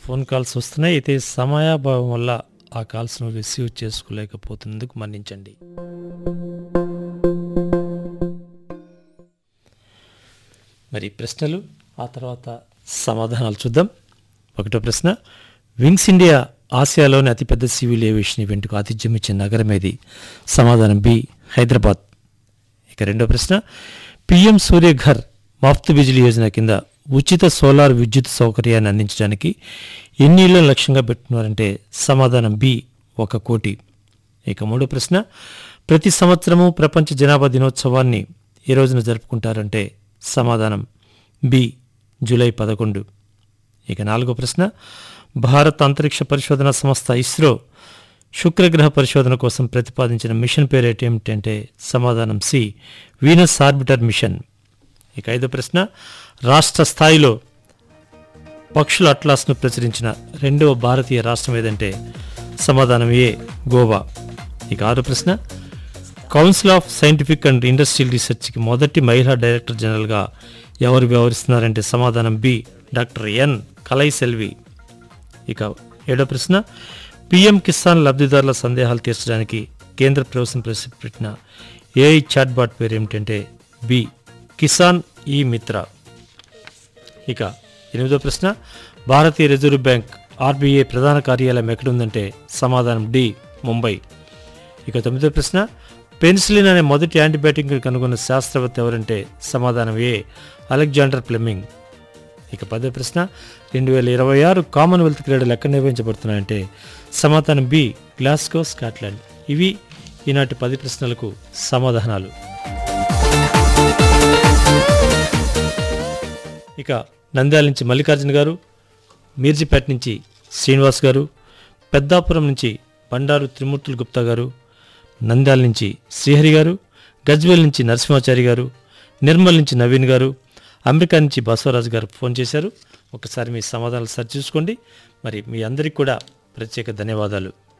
phone calls వస్తున్నాయి అయితే సమయాభావం వల్ల ఆ కాల్స్ను రిసీవ్ చేసుకోలేకపోతున్నందుకు మన్నించండి మరి ప్రశ్నలు ఆ తర్వాత సమాధానాలు చూద్దాం ఒకటో ప్రశ్న వింగ్స్ ఇండియా ఆసియాలోని అతిపెద్ద సివిల్ ఏవియేషన్ ఈవెంట్కు ఆతిథ్యం ఇచ్చిన నగరం ఏది సమాధానం బి హైదరాబాద్ ఇక రెండో ప్రశ్న పిఎం సూర్యఘర్ మాఫ్త్ బిజిలీ యోజన కింద ఉచిత సోలార్ విద్యుత్ సౌకర్యాన్ని అందించడానికి ఎన్ని ఇళ్లను లక్ష్యంగా పెట్టుకున్నారంటే సమాధానం బి ఒక కోటి ఇక మూడో ప్రశ్న ప్రతి సంవత్సరము ప్రపంచ జనాభా దినోత్సవాన్ని ఏ రోజున జరుపుకుంటారంటే సమాధానం బి జూలై పదకొండు ఇక నాలుగో ప్రశ్న భారత అంతరిక్ష పరిశోధన సంస్థ ఇస్రో శుక్రగ్రహ పరిశోధన కోసం ప్రతిపాదించిన మిషన్ పేరు ఏమిటంటే సమాధానం సి వీనస్ ఆర్బిటర్ మిషన్ ఇక ఐదో ప్రశ్న రాష్ట్ర స్థాయిలో పక్షుల అట్లాస్ను ప్రచురించిన రెండవ భారతీయ రాష్ట్రం ఏదంటే సమాధానం ఏ గోవా ఇక ఆరో ప్రశ్న council of scientific and industrial రీసెర్చ్కి మొదటి మహిళా డైరెక్టర్ జనరల్గా ఎవరు వ్యవహరిస్తున్నారంటే సమాధానం B doctor N Kalai Selvi ఇక ఏడో ప్రశ్న పిఎం కిసాన్ లబ్ధిదారుల సందేహాలు తీర్చడానికి కేంద్ర ప్రభుత్వం ప్రవేశపెట్టిన ఏఐ చాట్బాట్ పేరు ఏమిటంటే బి కిసాన్ ఈ మిత్ర ఇక ఎనిమిదో ప్రశ్న భారతీయ రిజర్వ్ బ్యాంక్ ఆర్బీఐ ప్రధాన కార్యాలయం ఎక్కడుందంటే సమాధానం డి ముంబై ఇక తొమ్మిదో ప్రశ్న పెన్సిలిన్ అనే మొదటి యాంటీబయాటిక్ కనుగొన్న శాస్త్రవేత్త ఎవరంటే సమాధానం ఏ అలెగ్జాండర్ ఫ్లెమింగ్ ఇక పదో ప్రశ్న రెండు వేల ఇరవై ఆరు కామన్వెల్త్ క్రీడలు ఎక్కడ నిర్వహించబడుతున్నాయంటే సమాధానం బి గ్లాస్గో స్కాట్లాండ్ ఇవి ఈనాటి పది ప్రశ్నలకు సమాధానాలు ఇక నంద్యాల నుంచి మల్లికార్జున గారు మీర్జిపేట నుంచి శ్రీనివాస్ గారు పెద్దాపురం నుంచి బండారు త్రిమూర్తులు గుప్తా గారు నంద్యాల నుంచి శ్రీహరి గారు గజ్వేల్ నుంచి నరసింహాచారి గారు నిర్మల్ నుంచి నవీన్ గారు అమెరికా నుంచి బసవరాజు గారు ఫోన్ చేశారు ఒకసారి మీ సమాధానాలు సరి చూసుకోండి మరి మీ అందరికీ కూడా ప్రత్యేక ధన్యవాదాలు